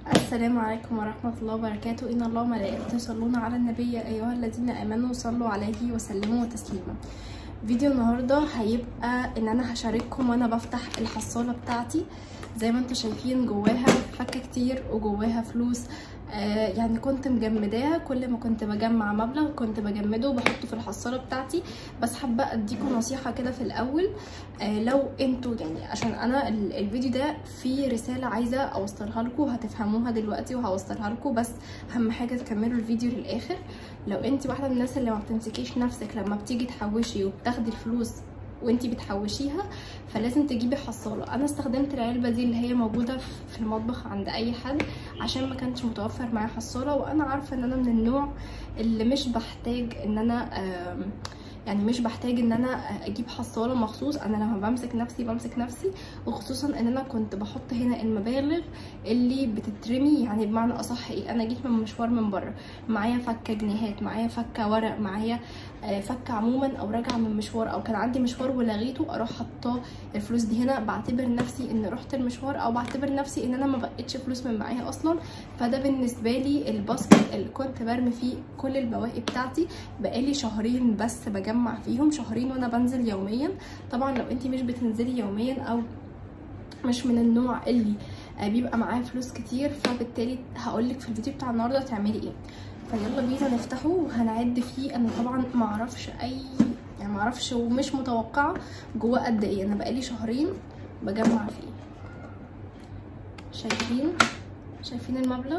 السلام عليكم ورحمة الله وبركاته إن الله وملائكته يصلون على النبي يا أيها الذين آمنوا صلوا عليه وسلموا تسليما فيديو النهاردة هيبقى إن أنا هشارككم وأنا بفتح الحصالة بتاعتي زي ما انتم شايفين جواها فكة كتير وجواها فلوس آه يعني كنت مجمداها كل ما كنت بجمع مبلغ كنت بجمده وبحطه في الحصاله بتاعتي بس حابه اديكم نصيحه كده في الاول آه لو انتوا يعني عشان انا الفيديو ده فيه رساله عايزه اوصلها لكم هتفهموها دلوقتي وهوصلها لكم بس اهم حاجه تكملوا الفيديو للاخر لو انت واحده من الناس اللي ما بتمسكيش نفسك لما بتيجي تحوشي وبتاخدي الفلوس وانتي بتحوشيها فلازم تجيبي حصاله انا استخدمت العلبه دي اللي هي موجوده في المطبخ عند اي حد عشان ما كانش متوفر معايا حصاله وانا عارفه ان انا من النوع اللي مش بحتاج ان انا يعني مش بحتاج ان انا اجيب حصاله مخصوص انا لما بمسك نفسي بمسك نفسي وخصوصا ان انا كنت بحط هنا المبالغ اللي بتترمي يعني بمعنى اصح ايه انا جيت من مشوار من بره معايا فكه جنيهات معايا فكه ورق معايا فكه عموما او راجعه من مشوار او كان عندي مشوار ولغيته اروح حاطاه الفلوس دي هنا بعتبر نفسي ان رحت المشوار او بعتبر نفسي ان انا ما بقتش فلوس من معايا اصلا فده بالنسبه لي الباسكت اللي كنت برمي فيه كل البواقي بتاعتي بقالي شهرين بس بجمع فيهم شهرين وانا بنزل يوميا طبعا لو انتي مش بتنزلي يوميا او مش من النوع اللي بيبقى معاه فلوس كتير فبالتالي هقولك في الفيديو بتاع النهارده تعملي ايه فيلا بينا نفتحه وهنعد فيه انا طبعا معرفش اي يعني معرفش ومش متوقعه جواه قد ايه انا بقالي شهرين بجمع فيه شايفين شايفين المبلغ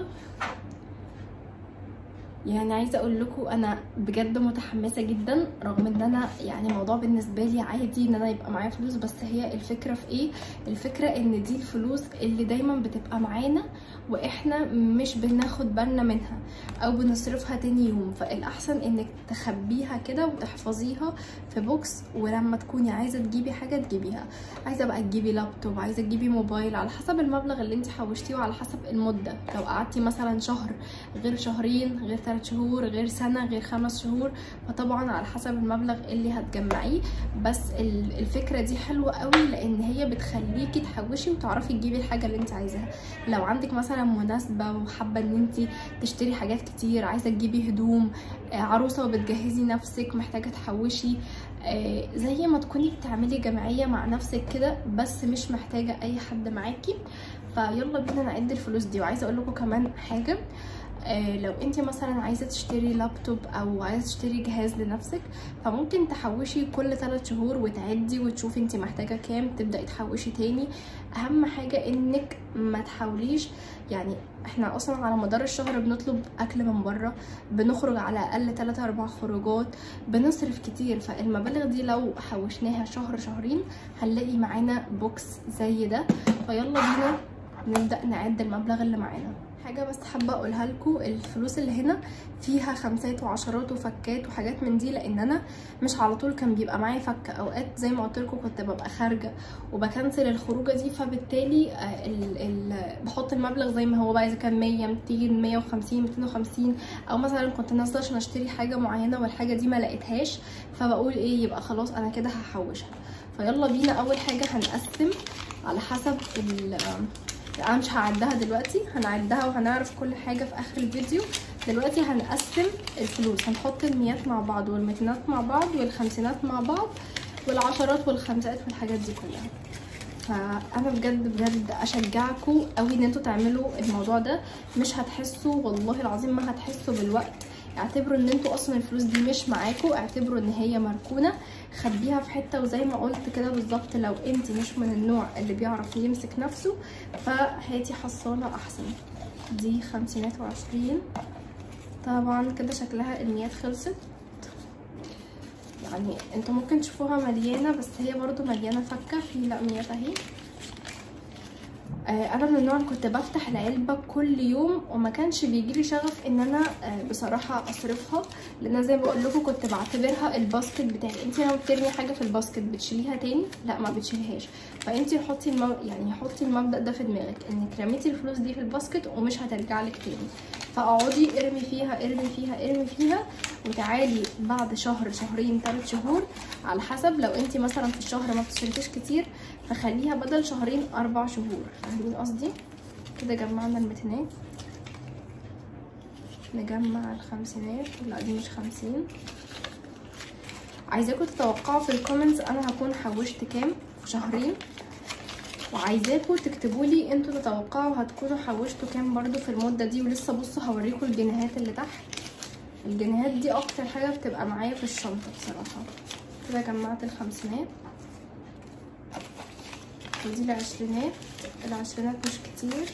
يعني عايزه اقول لكم انا بجد متحمسه جدا رغم ان انا يعني الموضوع بالنسبه لي عادي ان انا يبقى معايا فلوس بس هي الفكره في ايه الفكره ان دي الفلوس اللي دايما بتبقى معانا واحنا مش بناخد بالنا منها او بنصرفها تاني يوم فالاحسن انك تخبيها كده وتحفظيها في بوكس ولما تكوني عايزه تجيبي حاجه تجيبيها عايزه بقى تجيبي لابتوب عايزه تجيبي موبايل على حسب المبلغ اللي انت حوشتيه وعلى حسب المده لو قعدتي مثلا شهر غير شهرين غير ثلاث شهور غير سنه غير خمس شهور فطبعا على حسب المبلغ اللي هتجمعيه بس الفكره دي حلوه قوي لان هي بتخليكي تحوشي وتعرفي تجيبي الحاجه اللي انت عايزاها لو عندك مثلا مناسبه وحابه ان انت تشتري حاجات كتير عايزه تجيبي هدوم عروسه وبتجهزي نفسك محتاجه تحوشي زي ما تكوني بتعملي جمعيه مع نفسك كده بس مش محتاجه اي حد معاكي فيلا بينا نعد الفلوس دي وعايزه اقول لكم كمان حاجه آه لو انت مثلا عايزه تشتري لابتوب او عايزه تشتري جهاز لنفسك فممكن تحوشي كل 3 شهور وتعدي وتشوفي انت محتاجه كام تبداي تحوشي تاني اهم حاجه انك ما تحاوليش يعني احنا اصلا على مدار الشهر بنطلب اكل من بره بنخرج على الاقل 3 4 خروجات بنصرف كتير فالمبالغ دي لو حوشناها شهر شهرين هنلاقي معانا بوكس زي ده فيلا بينا نبدا نعد المبلغ اللي معانا حاجه بس حابه اقولها لكم الفلوس اللي هنا فيها خمسات وعشرات وفكات وحاجات من دي لان انا مش على طول كان بيبقى معايا فكه اوقات زي ما قلت لكم كنت ببقى خارجه وبكنسل الخروجه دي فبالتالي ال ال بحط المبلغ زي ما هو بقى اذا كان 100 200 150 250 او مثلا كنت نازله عشان اشتري حاجه معينه والحاجه دي ما لقيتهاش فبقول ايه يبقى خلاص انا كده هحوشها فيلا بينا اول حاجه هنقسم على حسب ال انا مش هعدها دلوقتي هنعدها وهنعرف كل حاجه في اخر الفيديو دلوقتي هنقسم الفلوس هنحط الميات مع بعض والميتينات مع بعض والخمسينات مع بعض والعشرات والخمسات والحاجات دي كلها فانا بجد بجد اشجعكم قوي ان انتوا تعملوا الموضوع ده مش هتحسوا والله العظيم ما هتحسوا بالوقت اعتبروا ان انتوا اصلا الفلوس دي مش معاكم اعتبروا ان هي مركونه خبيها في حته وزي ما قلت كده بالظبط لو انت مش من النوع اللي بيعرف يمسك نفسه فهاتي حصاله احسن دي خمسينات وعشرين طبعا كده شكلها الميات خلصت يعني انتوا ممكن تشوفوها مليانه بس هي برضو مليانه فكه في لا ميات اهي انا من النوع اللي كنت بفتح العلبه كل يوم وما كانش بيجيلي شغف ان انا بصراحه اصرفها لان زي ما بقول لكم كنت بعتبرها الباسكت بتاعي انت لما بترمي حاجه في الباسكت بتشيليها تاني لا ما بتشيليهاش فانت حطي المو... يعني حطي المبدا ده في دماغك انك رميتي الفلوس دي في الباسكت ومش هترجع لك تاني فاقعدي ارمي فيها ارمي فيها ارمي فيها وتعالي بعد شهر شهرين ثلاث شهور على حسب لو انت مثلا في الشهر ما بتصرفيش كتير فخليها بدل شهرين اربع شهور فاهمين قصدي كده جمعنا الميتينات نجمع الخمسينات لا دي مش خمسين عايزاكم تتوقعوا في الكومنتس انا هكون حوشت كام في شهرين وعايزاكم تكتبوا لي انتوا تتوقعوا هتكونوا حوشتوا كام برضو في المده دي ولسه بصوا هوريكم الجنيهات اللي تحت الجنيهات دي اكتر حاجه بتبقى معايا في الشنطه بصراحه كده جمعت الخمسينات ودي العشرينات العشرينات مش كتير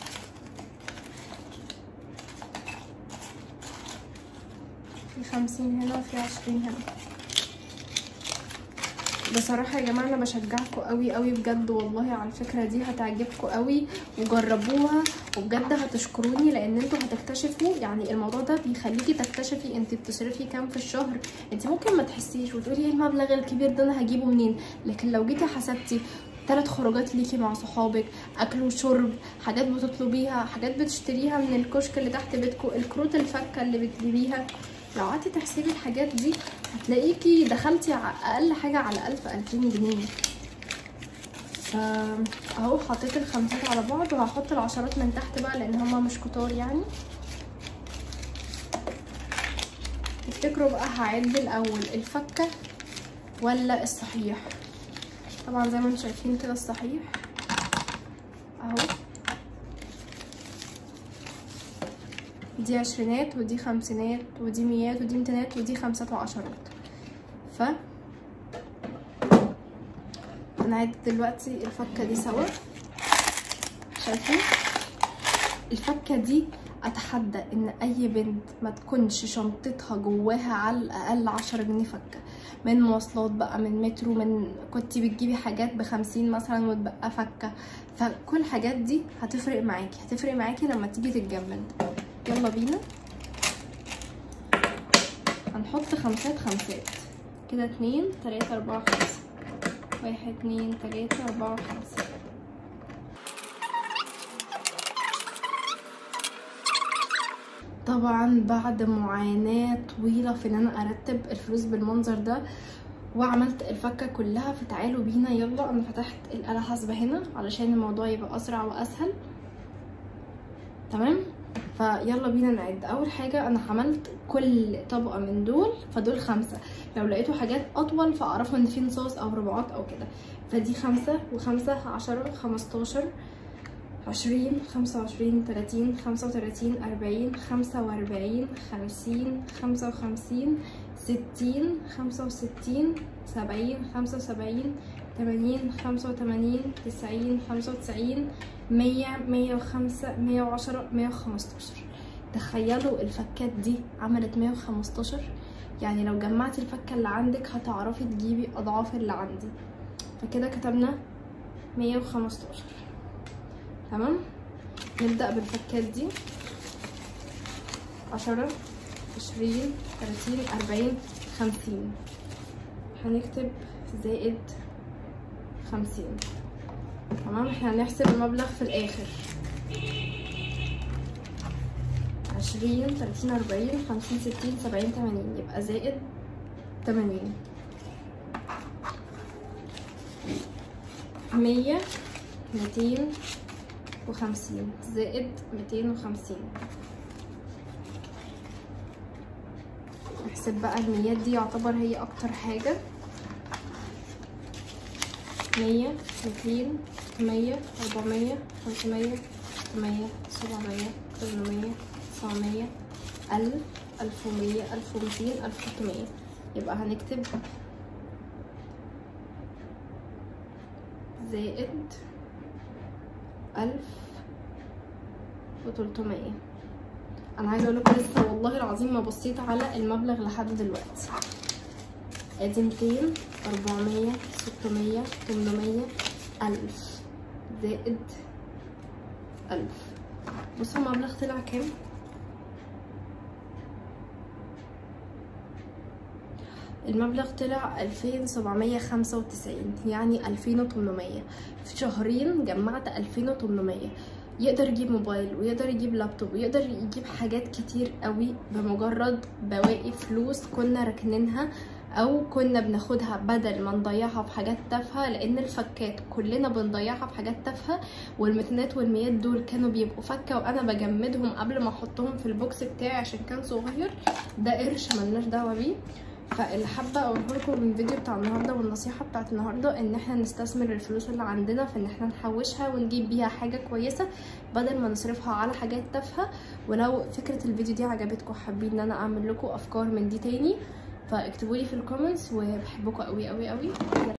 في خمسين هنا وفي عشرين هنا بصراحة يا جماعة أنا بشجعكم قوي قوي بجد والله على الفكرة دي هتعجبكم قوي وجربوها وبجد هتشكروني لأن انتوا هتكتشفوا يعني الموضوع ده بيخليكي تكتشفي انت بتصرفي كام في الشهر انت ممكن ما تحسيش وتقولي ايه المبلغ الكبير ده انا هجيبه منين لكن لو جيتي حسبتي ثلاث خروجات ليكي مع صحابك اكل وشرب حاجات بتطلبيها حاجات بتشتريها من الكشك اللي تحت بيتكم الكروت الفكه اللي بتجيبيها لو قعدتي تحسبي الحاجات دي هتلاقيكي دخلتي اقل حاجه على الف الفين جنيه فا اهو حطيت الخمسات على بعض وهحط العشرات من تحت بقى لان هما مش كتار يعني تفتكروا بقى هعد الاول الفكه ولا الصحيح طبعا زي ما انتم شايفين كده الصحيح اهو دي عشرينات ودي خمسينات ودي ميات ودي ميتينات ودي خمسات وعشرات ف هنعد دلوقتي الفكة دي سوا شايفين الفكة دي اتحدى ان اي بنت ما تكونش شنطتها جواها على الاقل عشرة جنيه فكة من مواصلات بقى من مترو من كنتي بتجيبي حاجات بخمسين مثلا وتبقى فكة فكل الحاجات دي هتفرق معاكي هتفرق معاكي لما تيجي تتجمد يلا بينا هنحط خمسات خمسات كده اتنين تلاتة اربعة خمسة واحد اتنين تلاتة اربعة خمسة طبعا بعد معاناة طويلة في ان انا ارتب الفلوس بالمنظر ده وعملت الفكة كلها فتعالوا بينا يلا انا فتحت الآلة حاسبة هنا علشان الموضوع يبقى اسرع واسهل تمام فيلا بينا نعد اول حاجة انا عملت كل طبقة من دول فدول خمسة لو لقيتوا حاجات اطول فاعرفوا ان في نصاص او ربعات او كده فدي خمسة وخمسة عشرة خمستاشر عشرين خمسة وعشرين تلاتين خمسة وتلاتين أربعين خمسة وأربعين خمسين خمسة وخمسين ستين خمسة وستين سبعين خمسة وسبعين تمانين خمسة وتمانين تسعين خمسة وتسعين مية مية وخمسة مية وعشرة مية وخمستاشر تخيلوا الفكات دي عملت مية وخمستاشر يعني لو جمعتي الفكة اللي عندك هتعرفي تجيبي أضعاف اللي عندي فكده كتبنا مية وخمستاشر تمام نبدأ بالفكات دي عشرة عشرين تلاتين أربعين خمسين هنكتب زائد خمسين تمام احنا هنحسب المبلغ في الآخر عشرين تلاتين أربعين خمسين ستين سبعين تمانين يبقى زائد تمانين مية ميتين وخمسين زائد ميتين وخمسين نحسب بقى الميات دي يعتبر هي اكتر حاجة مية ميتين مية أربعمية خمسمية ستمية سبعمية تمنمية تسعمية ألف ألف ومية ألف ومتين ألف وتلتمية يبقى هنكتب زائد ألف وتلتمية أنا عايزة أقولكم لسه والله العظيم ما بصيت على المبلغ لحد دلوقتي ادي ميتين أربعمية ستمية تمنمية ألف زائد ألف بصوا المبلغ طلع كام المبلغ طلع ألفين سبعمية خمسة وتسعين يعني ألفين وتمنمية في شهرين جمعت ألفين وتمنمية يقدر يجيب موبايل ويقدر يجيب لابتوب ويقدر يجيب حاجات كتير قوي بمجرد بواقي فلوس كنا راكنينها او كنا بناخدها بدل ما نضيعها في حاجات تافهه لان الفكات كلنا بنضيعها في حاجات تافهه والمتنات والميات دول كانوا بيبقوا فكه وانا بجمدهم قبل ما احطهم في البوكس بتاعي عشان كان صغير ده قرش ملناش دعوه بيه فاللي حابه اقوله لكم من الفيديو بتاع النهارده والنصيحه بتاعت النهارده ان احنا نستثمر الفلوس اللي عندنا في ان احنا نحوشها ونجيب بيها حاجه كويسه بدل ما نصرفها على حاجات تافهه ولو فكره الفيديو دي عجبتكم حابين ان انا اعمل لكم افكار من دي تاني فاكتبوا لي في الكومنتس وبحبكم قوي قوي قوي